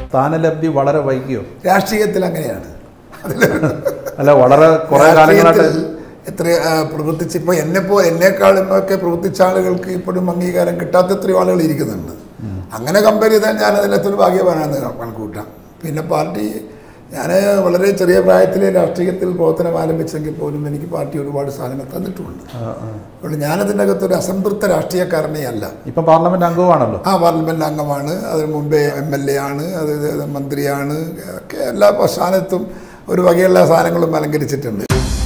സ്ഥാനലബ്ധി വളരെ വൈകിയോ രാഷ്ട്രീയത്തിൽ അങ്ങനെയാണ് അതിൽ അല്ല വളരെ കുറെ കാലങ്ങളായിട്ട് രാഷ്ട്രീയത്തിൽ എത്ര ആ, പ്രവർത്തിച്ച് ഇപ്പോൾ എന്നെപ്പോ എന്നെക്കാളും ഒക്കെ പ്രവർത്തിച്ച ആളുകൾക്ക് ഇപ്പോഴും അംഗീകാരം കിട്ടാത്ത എത്രയോ ആളുകൾ ഇരിക്കുന്നുണ്ട് അങ്ങനെ കമ്പയർ ചെയ്താൽ ഞാൻ അതിനകത്തൊരു ഭാഗ്യവാനാണെന്ന് കണക്കൂട്ടാം പിന്നെ പാർട്ടി ഞാൻ വളരെ ചെറിയ പ്രായത്തിൽ രാഷ്ട്രീയത്തിൽ പ്രവർത്തനം ആരംഭിച്ചെങ്കിൽ പോലും എനിക്ക് പാർട്ടി ഒരുപാട് സാധനങ്ങൾ തന്നിട്ടുമുണ്ട് ആ, ആ. അതുകൊണ്ട് ഞാനതിൻ്റെ അകത്തൊരു അസംതൃപ്ത രാഷ്ട്രീയക്കാരനേ അല്ല ഇപ്പം പാർലമെന്റ് അംഗമാണല്ലോ ആ പാർലമെന്റ് അംഗമാണ് അതിന് മുമ്പേ എം എൽ എ ആണ് അത് ഇത് മന്ത്രിയാണ് ഒക്കെ എല്ലാ സ്ഥാനത്തും ഒരു വകയുള്ള സാധനങ്ങളും അലങ്കരിച്ചിട്ടുണ്ട്